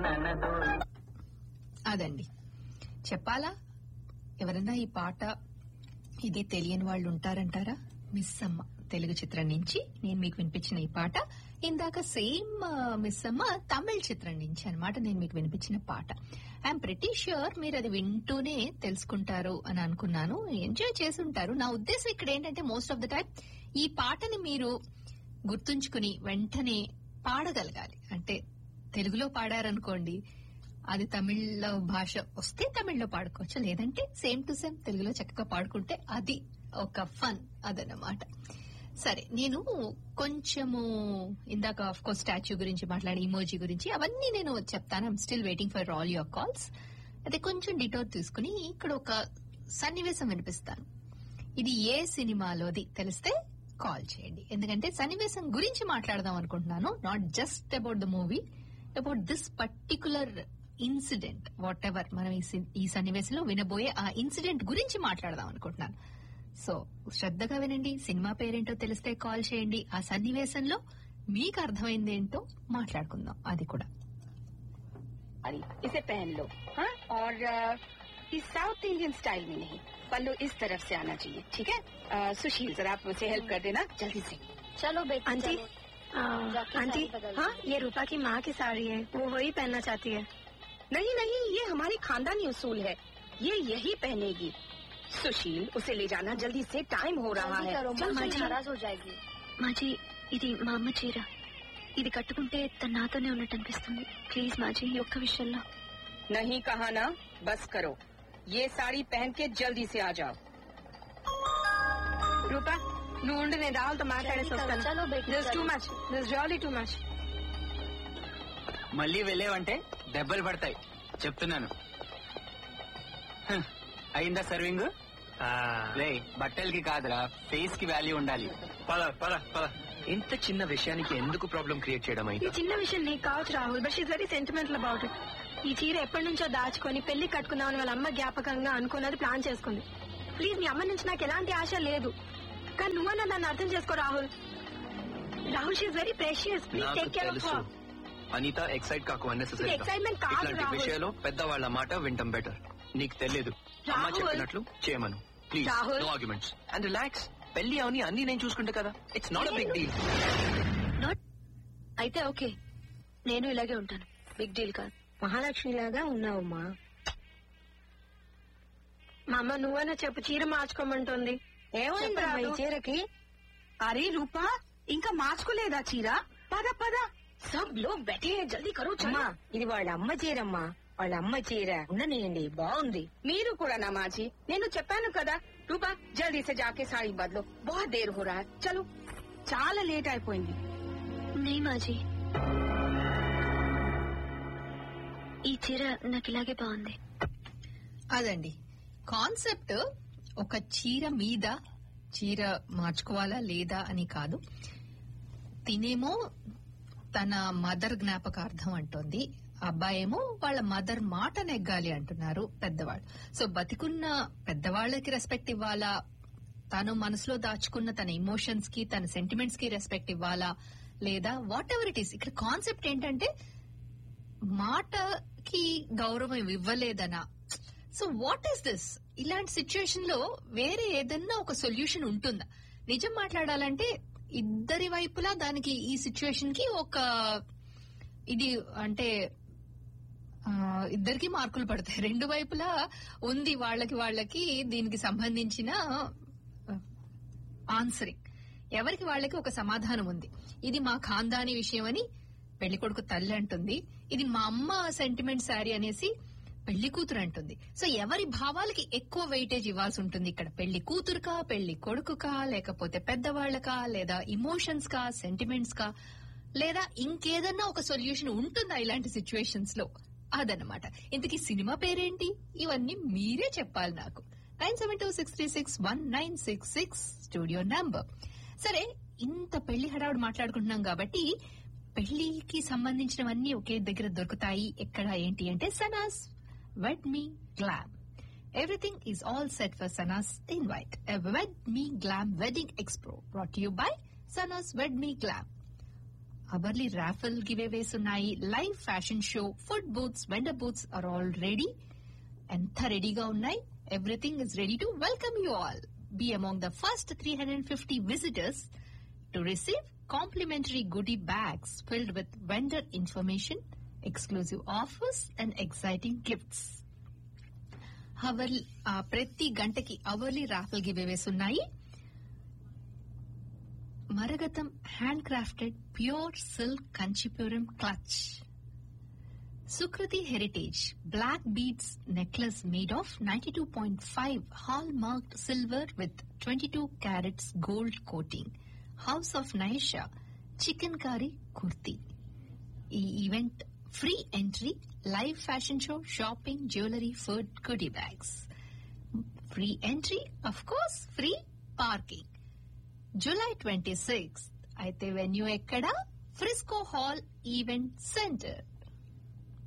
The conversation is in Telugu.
నన్నదోయ్ అదండి చెప్పాలా ఎవరన్నా ఈ పాట ఇది తెలియని వాళ్ళు ఉంటారంటారా మిస్ అమ్మ తెలుగు చిత్రం నుంచి నేను మీకు వినిపించిన ఈ పాట ఇందాక సేమ్ మిస్ అమ్మ తమిళ చిత్రం నుంచి అన్నమాట నేను మీకు వినిపించిన పాట ఐఎమ్ ప్రిటీ ష్యూర్ మీరు అది వింటూనే తెలుసుకుంటారు అని అనుకున్నాను ఎంజాయ్ చేసి ఉంటారు నా ఉద్దేశం ఇక్కడ ఏంటంటే మోస్ట్ ఆఫ్ ద టైం ఈ పాటని మీరు గుర్తుంచుకుని వెంటనే పాడగలగాలి అంటే తెలుగులో పాడారనుకోండి అది తమిళ భాష వస్తే తమిళ్లో పాడుకోవచ్చు లేదంటే సేమ్ టు సేమ్ తెలుగులో చక్కగా పాడుకుంటే అది ఒక ఫన్ అదన్నమాట సరే నేను కొంచెము ఇందాక ఆఫ్ కోర్స్ స్టాచ్యూ గురించి మాట్లాడి ఇమోజీ గురించి అవన్నీ నేను చెప్తాను I'm still waiting for all your calls అయితే కొంచెం డిటోర్ తీసుకుని ఇక్కడ ఒక సన్నివేశం వినిపిస్తాను ఇది ఏ సినిమాలోది తెలిస్తే కాల్ చేయండి ఎందుకంటే సన్నివేశం గురించి మాట్లాడదాం అనుకుంటున్నాను not just about the movie about this particular incident whatever మనం ఈ సి- ఈ సన్నివేశంలో వినబోయే ఆ ఇన్సిడెంట్ గురించి మాట్లాడదాం అనుకుంటున్నాను సో శ్రద్ధగా వినండి సినిమా పేరేంటో తెలిస్తే కాల్ చేయండి ఆ సన్నివేశంలో మీకు అర్థమైంది ఏంటో మాట్లాడుకుందాం అది కూడా अरे, इसे पहन लो हाँ और अ, इस साउथ इंडियन स्टाइल में नहीं पल्लू इस तरफ से आना चाहिए ठीक है अ, सुशील जरा आप मुझे हेल्प कर देना जल्दी से चलो बेटी आंटी चलो। आ, जाके आंटी साड़ी बदल हाँ दो। ये रूपा की माँ की साड़ी है वो वही पहनना चाहती है नहीं नहीं ये हमारी खानदानी उसूल है ये यही पहनेगी सुशील उसे ले जाना जल्दी से टाइम हो रहा जल्दी है करो चल, माँ चल, जी चल। नाराज हो जाएगी మాజీ ఇది మా అమ్మ చీర ఇది కట్టుకుంటే తను నాతోనే ఉన్నట్టు అనిపిస్తుంది ప్లీజ్ మాజీ ఈ ఒక్క విషయంలో नहीं कहा ना बस करो ये साड़ी पहन के जल्दी से आ जाओ రూపా నువ్వు ఉండి నేను రాహుల్తో మాట్లాడేసి చలో, వస్తాను చలో బేటీ, దిస్ టూ చలో. Much this really too much మళ్ళీ వెళ్ళేవంటే దెబ్బలు పడతాయి చెప్తున్నాను హ్, అయిందా సర్వింగ్ రే బట్టలకి కాదురా ఫేస్ కి వాల్యూ ఉండాలి పద పద పద ఇంత చిన్న విషయానికి ఎందుకు ప్రాబ్లం క్రియేట్ చేయడం ఈ అయితే చిన్న విషయం నీకు కావచ్చు Rahul but she's very sentimental about it ఈ చీర ఎప్పటి నుంచో దాచుకొని పెళ్లి కట్టుకుందామని వాళ్ళ అమ్మ జ్ఞాపకంగా అనుకున్నది ప్లాన్ చేసుకుంది ప్లీజ్ మీ అమ్మ నుంచి నాకు ఎలాంటి ఆశ లేదు కానీ నువ్వన్నా దాన్ని అర్థం చేసుకో Rahul Rahul she's very precious please నాకు టేక్ కేర్ ఆఫ్ తెలుసు అనిత ఎక్సైట్ కాకు అన్నెసెసరీ ఇది excitement కాదు, ఇట్లాంటి రాహుల్. విషయాలు పెద్దవాళ్ల మాట వింటం బెటర్ నీకు తెలియదు అమ్మ రాహుల్. చెప్పినట్లు చేయమను please Rahul. No arguments and relax పెళ్లి అవని అన్ని నేను చూసుకుంటా కదా it's not a big deal not అయితే ఓకే నేను ఇలాగే ఉంటాను బిగ్ డీల్ కాదు మహాలక్ష్మిలాగా ఉన్నావమ్మా మా అమ్మ నువ్వైనా చెప్పు చీర మార్చుకోమంటుంది ఏమైందమ్మా ఈ చీరకి అరే రూపా ఇంకా మార్చుకోలేదా చీర పద పద సబ్ లోగ్ బెఠే హై, జల్దీ కరో అమ్మా ఇది వాళ్ళ అమ్మ చీరమ్మా వాళ్ళ అమ్మ చీర ఉండనియండి బాగుంది మీరు కూడా నా మాజీ నేను చెప్పాను కదా రూపా జల్దీ సే జాకే సాడీ బదలో బహుత్ దేర్ హో రహా హై. చలో చాలా లేట్ అయిపోయింది నే మాజీ ఈ చీర నాకు ఇలాగే బాగుంది అదండి కాన్సెప్ట్ ఒక చీర మీద చీర మార్చుకోవాలా లేదా అని కాదు తినేమో తన మదర్ జ్ఞాపకార్థం అంటోంది అబ్బాయేమో వాళ్ళ మదర్ మాట నెగ్గాలి అంటున్నారు పెద్దవాళ్ళు సో బతికున్న పెద్దవాళ్ళకి రెస్పెక్ట్ ఇవ్వాలా తను మనసులో దాచుకున్న తన ఇమోషన్స్ కి తన సెంటిమెంట్స్ కి రెస్పెక్ట్ ఇవ్వాలా లేదా వాట్ ఎవర్ ఇట్ ఈస్ ఇక్కడ కాన్సెప్ట్ ఏంటంటే మాటకి గౌరవం ఇవ్వలేదనా సో వాట్ ఈస్ దిస్ ఇలాంటి సిచ్యుయేషన్ లో వేరే ఏదన్నా ఒక సొల్యూషన్ ఉంటుందా నిజం మాట్లాడాలంటే ఇద్దరి వైపులా దానికి ఈ సిచ్యుయేషన్ కి ఒక ఇది అంటే ఆ, ఇద్దరికి మార్కులు పడతాయి రెండు వైపులా ఉంది వాళ్ళకి వాళ్ళకి దీనికి సంబంధించిన ఆన్సరింగ్ ఎవరికి వాళ్ళకి ఒక సమాధానం ఉంది ఇది మా ఖాందాని విషయం అని పెళ్లి కొడుకు తల్లి అంటుంది ఇది మా అమ్మ సెంటిమెంట్ శారీ అనేసి పెళ్లి కూతురు అంటుంది సో ఎవరి భావాలకి ఎక్కువ వెయిటేజ్ ఇవ్వాల్సి ఉంటుంది ఇక్కడ పెళ్లి కూతురుకా పెళ్లి కొడుకుకా లేకపోతే పెద్దవాళ్లకా లేదా ఇమోషన్స్ కా సెంటిమెంట్స్ కా లేదా ఇంకేదన్నా ఒక సొల్యూషన్ ఉంటుందా ఇలాంటి సిచ్యువేషన్స్ లో అదనమాట ఇంతకీ సినిమా పేరేంటి ఇవన్నీ మీరే చెప్పాలి నాకు nine seven two six three six one nine six six studio number సరే ఇంత పెళ్లి హడావుడు మాట్లాడుకుంటున్నాం కాబట్టి పెళ్లికి సంబంధించినవన్నీ ఒకే దగ్గర దొరుకుతాయి ఎక్కడ ఏంటి అంటే Sanas wed me glam everything is all set for Sanas invite wed me glam wedding expo brought you by Sanas wed me glam hourly raffle giveaways ఉన్నాయి live fashion show food booths vendor booths are all ready ఎంత రెడీగా ఉన్నాయి everything is ready to welcome you all be among the first three hundred and fifty visitors to receive complimentary goody bags filled with vendor information exclusive offers and exciting gifts hourly ప్రతి గంటకి అవర్లీ రాఫెల్ గివేవేస్ ఉన్నాయి Maragatham hand crafted pure silk Kanchipuram clutch Sukriti heritage black beads necklace made of ninety two point five hallmarked silver with twenty two carats gold coating house of Naisha chikankari kurti ఈ event free entry live fashion show shopping jewellery food goody bags free entry of course free parking July twenty six అయితే వెన్యూ ఎక్కడ ఫ్రిస్కో హాల్ ఈవెంట్ సెంటర్